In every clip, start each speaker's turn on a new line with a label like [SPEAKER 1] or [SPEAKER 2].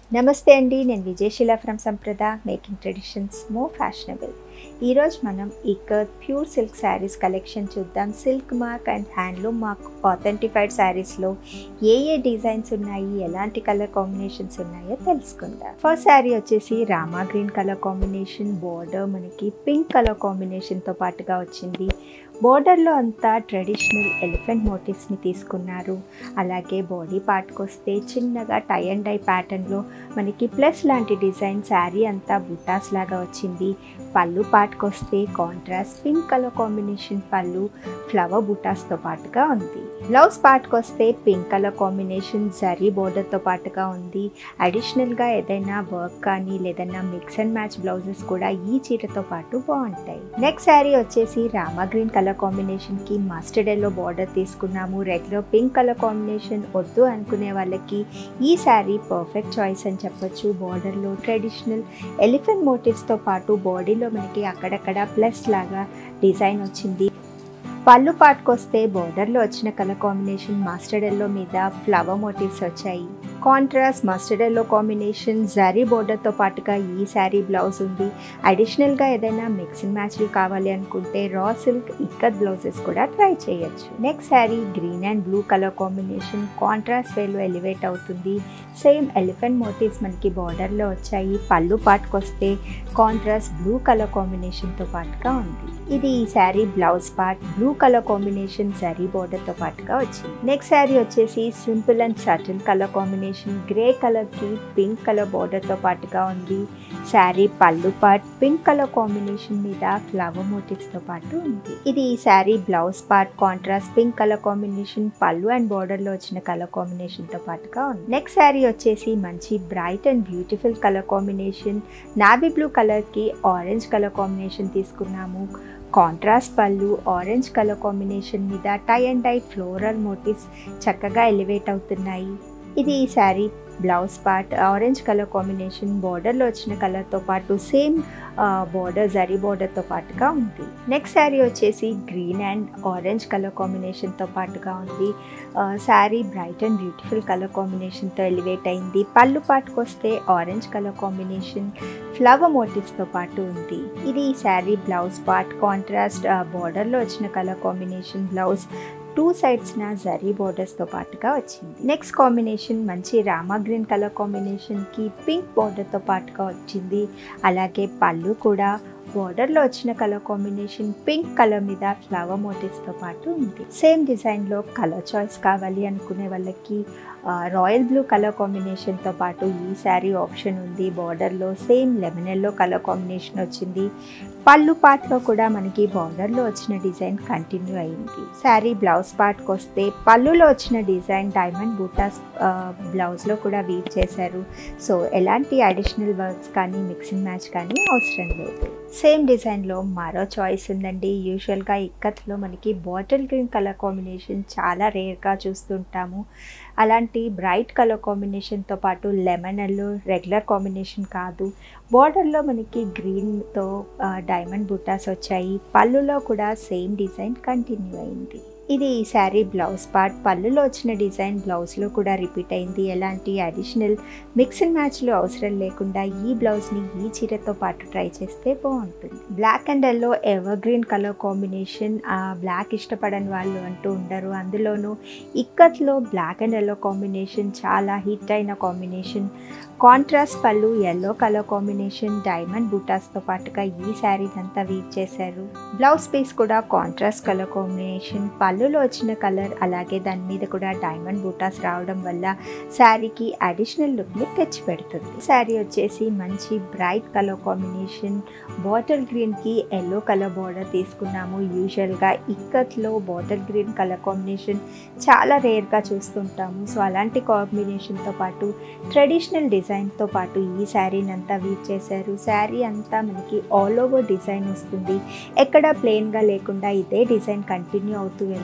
[SPEAKER 1] నమస్తే అండి నేను Vijayasheela from Samprada making traditions more fashionable ఈరోజు మనం ikat pure silk saris collection చూద్దాం silk mark and handloom mark authentified శారీస్లో ఏ ఏ డిజైన్స్ ఉన్నాయి ఎలాంటి కలర్ కాంబినేషన్స్ ఉన్నాయో తెలుసుకుందాం ఫస్ట్ శారీ వచ్చేసి Rama green colour combination border మనకి పింక్ కలర్ కాంబినేషన్తో పాటుగా వచ్చింది బోర్డర్లో అంతా ట్రెడిషనల్ ఎలిఫెంట్ మోటివ్స్ని తీసుకున్నారు అలాగే బాడీ పార్ట్కి వస్తే చిన్నగా టై అండ్ డై ప్యాటర్న్లో మనకి ప్లస్ లాంటి డిజైన్ శారీ అంతా బుటాస్ లాగా వచ్చింది పళ్ళు పార్ట్కి వస్తే కాంట్రాస్ట్ పింక్ కలర్ కాంబినేషన్ పళ్ళు ఫ్లవర్ బుటాస్తో పాటుగా ఉంది బ్లౌజ్ పార్ట్కి వస్తే పింక్ కలర్ కాంబినేషన్ జరీ బోర్డర్తో పాటుగా ఉంది అడిషనల్గా ఏదైనా వర్క్ కానీ లేదన్నా మిక్స్ అండ్ మ్యాచ్ బ్లౌజెస్ కూడా ఈ చీరతో పాటు బాగుంటాయి నెక్స్ట్ శారీ వచ్చేసి రామా గ్రీన్ కలర్ కాంబినేషన్కి మస్టర్డ్ ఎల్లో బార్డర్ తీసుకున్నాము రెగ్యులర్ పింక్ కలర్ కాంబినేషన్ వద్దు అనుకునే వాళ్ళకి ఈ శారీ పర్ఫెక్ట్ చాయిస్ అని చెప్పొచ్చు బార్డర్లో ట్రెడిషనల్ ఎలిఫెంట్ మోటివ్స్తో పాటు బాడీలో మనకి అక్కడక్కడ ప్లస్ లాగా డిజైన్ వచ్చింది పళ్ళు పాటుకొస్తే బోర్డర్లో వచ్చిన కలర్ కాంబినేషన్ మస్టర్డ్ ఎల్లో మీద ఫ్లవర్ మోటివ్స్ వచ్చాయి contrast mustard yellow combination zari బోర్డర్తో పాటుగా ఈ శారీ బ్లౌజ్ ఉంది అడిషనల్గా ఏదైనా మిక్స్ అండ్ మ్యాచ్లు కావాలి అనుకుంటే రా సిల్క్ ఇక్కత్ బ్లౌజెస్ కూడా ట్రై చేయొచ్చు next sari green and blue colour combination contrast వేలో ఎలివేట్ అవుతుంది సేమ్ ఎలిఫెంట్ మోటివ్స్ మనకి బార్డర్లో వచ్చాయి పళ్ళు పాటుకొస్తే కాంట్రాస్ట్ బ్లూ కలర్ కాంబినేషన్తో పాటుగా ఉంది ఇది ఈ sari blouse part blue colour combination zari బోర్డర్తో పాటుగా వచ్చింది నెక్స్ట్ శారీ వచ్చేసి simple and subtle colour combination grey కలర్కి పింక్ కలర్ బోర్డర్తో పాటుగా ఉంది శారీ పళ్ళు పార్ట్ పింక్ కలర్ కాంబినేషన్ మీద ఫ్లవర్ మోటివ్స్తో పాటు ఉంది ఇది ఈ sari blouse part contrast pink colour combination పళ్ళు అండ్ బోర్డర్లో వచ్చిన కలర్ కాంబినేషన్తో పాటుగా ఉంది నెక్స్ట్ శారీ వచ్చేసి మంచి bright and beautiful colour combination navy blue కలర్కి ఆరెంజ్ కలర్ కాంబినేషన్ తీసుకున్నాము కాంట్రాస్ట్ పళ్ళు ఆరెంజ్ కలర్ కాంబినేషన్ మీద tie and dye floral motifs చక్కగా ఎలివేట్ అవుతున్నాయి ఇది ఈ sari blouse part orange colour combination బార్డర్లో వచ్చిన కలర్తో పాటు సేమ్ బార్డర్ జరీ బార్డర్తో పాటుగా ఉంది నెక్స్ట్ శారీ వచ్చేసి గ్రీన్ అండ్ ఆరెంజ్ కలర్ కాంబినేషన్తో పాటుగా ఉంది sari bright and beautiful colour కాంబినేషన్తో ఎలివేట్ అయింది పళ్ళు పాటుకు వస్తే ఆరెంజ్ కలర్ కాంబినేషన్ ఫ్లవర్ మోటివ్స్తో పాటు ఉంది ఇది ఈ శారీ బ్లౌజ్ పార్ట్ కాంట్రాస్ట్ బార్డర్లో వచ్చిన కలర్ కాంబినేషన్ బ్లౌజ్ టూ సైడ్స్న జరీ బోర్డర్స్తో పాటుగా వచ్చింది నెక్స్ట్ కాంబినేషన్ మంచి రామా గ్రీన్ కలర్ కాంబినేషన్కి పింక్ బోర్డర్తో పాటుగా వచ్చింది అలాగే పళ్ళు కూడా బోర్డర్లో వచ్చిన కలర్ కాంబినేషన్ పింక్ కలర్ మీద ఫ్లవర్ మోటివ్స్తో పాటు ఉంది సేమ్ డిజైన్లో కలర్ చాయిస్ కావాలి అనుకునే వాళ్ళకి రాయల్ బ్లూ కలర్ కాంబినేషన్తో పాటు ఈ శారీ ఆప్షన్ ఉంది బార్డర్లో same lemon yellow colour combination వచ్చింది పళ్ళు పార్ట్లో కూడా మనకి బార్డర్లో వచ్చిన డిజైన్ కంటిన్యూ అయింది శారీ బ్లౌజ్ పార్ట్కి వస్తే పళ్ళులో వచ్చిన డిజైన్ డైమండ్ బూటాస్ బ్లౌజ్లో కూడా వీవ్ చేశారు సో ఎలాంటి అడిషనల్ వర్క్స్ కానీ మిక్సింగ్ మ్యాచ్ కానీ అవసరం లేదు సేమ్ డిజైన్లో మరో చాయిస్ ఉందండి యూజువల్గా ఇక్కత్లో మనకి బాటిల్ గ్రీన్ కలర్ కాంబినేషన్ చాలా రేర్గా చూస్తుంటాము అలాంటి బ్రైట్ కలర్ కాంబినేషన్తో పాటు లెమన్ ఎల్లో రెగ్యులర్ కాంబినేషన్ కాదు బార్డర్లో మనకి గ్రీన్తో డైమండ్ బుటాస్ వచ్చాయి పళ్ళులో కూడా సేమ్ డిజైన్ కంటిన్యూ అయింది ఇది ఈ శారీ బ్లౌజ్ పార్ట్ పళ్ళులో వచ్చిన డిజైన్ బ్లౌజ్లో కూడా రిపీట్ అయింది ఎలాంటి అడిషనల్ మిక్స్ అండ్ మ్యాచ్లు అవసరం లేకుండా ఈ బ్లౌజ్ని ఈ చీరతో పాటు ట్రై చేస్తే బాగుంటుంది black and yellow evergreen colour combination black ఇష్టపడని వాళ్ళు అంటూ ఉండరు అందులోనూ ఇక్కత్లో బ్లాక్ అండ్ ఎల్లో కాంబినేషన్ చాలా హిట్ అయిన కాంబినేషన్ కాంట్రాస్ట్ పళ్ళు ఎల్లో కలర్ కాంబినేషన్ డైమండ్ బూటాస్తో పాటుగా ఈ శారీని అంతా వీవ్ చేశారు బ్లౌజ్ పీస్ కూడా కాంట్రాస్ట్ కలర్ కాంబినేషన్ పళ్ళులో వచ్చిన కలర్ అలాగే దాని మీద కూడా డైమండ్ బూటాస్ రావడం వల్ల శారీకి అడిషనల్ లుక్ని తెచ్చి పెడుతుంది శారీ వచ్చేసి మంచి బ్రైట్ కలర్ కాంబినేషన్ బాటిల్ గ్రీన్కి ఎల్లో కలర్ బార్డర్ తీసుకున్నాము యూజువల్గా ఇక్కత్లో బాటిల్ గ్రీన్ కలర్ కాంబినేషన్ చాలా రేర్గా చూస్తుంటాము సో అలాంటి కాంబినేషన్తో పాటు ట్రెడిషనల్ డిజైన్తో పాటు ఈ శారీని అంతా వీవ్ చేశారు శారీ అంతా మనకి ఆల్ ఓవర్ డిజైన్ వస్తుంది ఎక్కడ ప్లెయిన్గా లేకుండా ఇదే డిజైన్ కంటిన్యూ అవుతూ వెళ్తుంది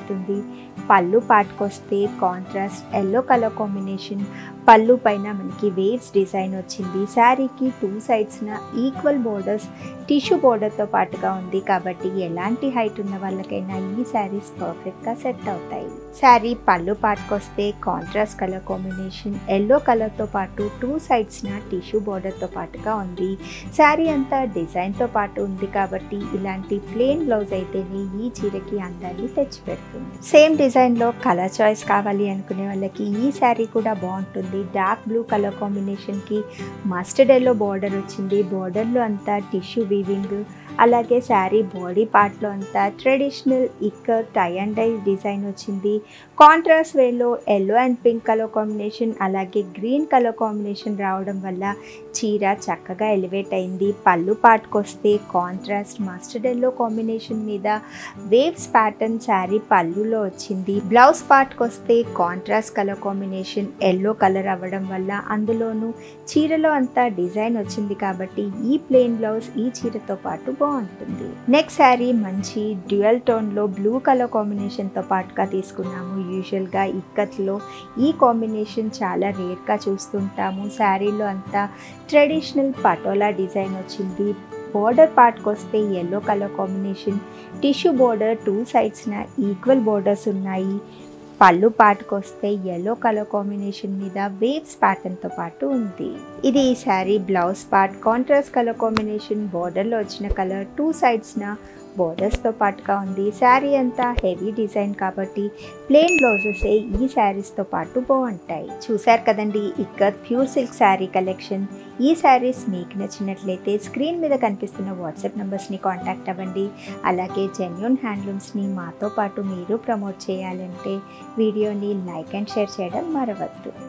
[SPEAKER 1] పడుతుంది పళ్ళు పాటుకొస్తే కాంట్రాస్ట్ ఎల్లో కలర్ కాంబినేషన్ పళ్ళు పైన మనకి వేవ్స్ డిజైన్ వచ్చింది శారీకి టూ సైడ్స్న ఈక్వల్ బోర్డర్స్ టిష్యూ బోర్డర్తో పాటుగా ఉంది కాబట్టి ఎలాంటి హైట్ ఉన్న వాళ్ళకైనా ఈ శారీస్ పర్ఫెక్ట్గా సెట్ అవుతాయి శారీ పళ్ళు పాటుకొస్తే కాంట్రాస్ట్ కలర్ కాంబినేషన్ ఎల్లో కలర్తో పాటు టూ సైడ్స్న టిష్యూ బోర్డర్తో పాటుగా ఉంది శారీ అంతా డిజైన్తో పాటు ఉంది కాబట్టి ఇలాంటి ప్లెయిన్ బ్లౌజ్ అయితేనే ఈ చీరకి అందాన్ని తెచ్చిపెడుతుంది సేమ్ డిజైన్లో కలర్ చాయిస్ కావాలి అనుకునే వాళ్ళకి ఈ శారీ కూడా బాగుంటుంది డార్క్ బ్లూ కలర్ కాంబినేషన్కి మస్టర్డ్ ఎల్లో బార్డర్ వచ్చింది బార్డర్లో అంతా టిష్యూ వీవింగ్ అలాగే శారీ బాడీ పార్ట్లో అంతా traditional ikat tie and dye design వచ్చింది కాంట్రాస్ట్ వేలో yellow and pink colour combination అలాగే గ్రీన్ కలర్ కాంబినేషన్ రావడం వల్ల చీర చక్కగా ఎలివేట్ అయింది పళ్ళు పాటుకొస్తే కాంట్రాస్ట్ మస్టర్డ్ ఎల్లో కాంబినేషన్ మీద వేవ్స్ ప్యాటర్న్ శారీ పళ్ళులో వచ్చింది బ్లౌజ్ పార్ట్కొస్తే contrast colour combination yellow colour అవ్వడం వల్ల అందులోనూ చీరలో అంతా డిజైన్ వచ్చింది కాబట్టి ఈ ప్లెయిన్ బ్లౌజ్ ఈ చీరతో పాటు బాగుంటుంది నెక్స్ట్ శారీ మంచి డ్యూయల్ టోన్లో బ్లూ కలర్ కాంబినేషన్తో పాటుగా తీసుకున్నాము యూజువల్గా ఇక్కత్లో ఈ కాంబినేషన్ చాలా రేర్గా చూస్తుంటాము శారీలో అంతా ట్రెడిషనల్ పటోలా డిజైన్ వచ్చింది బోర్డర్ పార్ట్కి వస్తే yellow colour combination tissue border two సైడ్స్న ఈక్వల్ బోర్డర్స్ ఉన్నాయి పళ్ళు పాటుకు వస్తే ఎల్లో కలర్ కాంబినేషన్ మీద వేవ్స్ ప్యాటర్న్తో పాటు ఉంది ఇది ఈ sari blouse part contrast colour combination బోర్డర్లో వచ్చిన కలర్ టూ సైడ్స్న బోర్డర్స్తో పాటుగా ఉంది శారీ అంతా హెవీ డిజైన్ కాబట్టి ప్లెయిన్ బ్లౌజెసే ఈ శారీస్తో పాటు బాగుంటాయి చూశారు కదండి ఇక్కడ ప్యూర్ సిల్క్ శారీ కలెక్షన్ ఈ శారీస్ మీకు నచ్చినట్లయితే స్క్రీన్ మీద కనిపిస్తున్న వాట్సాప్ నెంబర్స్ని కాంటాక్ట్ అవ్వండి అలాగే జెన్యున్ హ్యాండ్లూమ్స్ని మాతో పాటు మీరు ప్రమోట్ చేయాలంటే వీడియోని లైక్ అండ్ షేర్ చేయడం మరవద్దు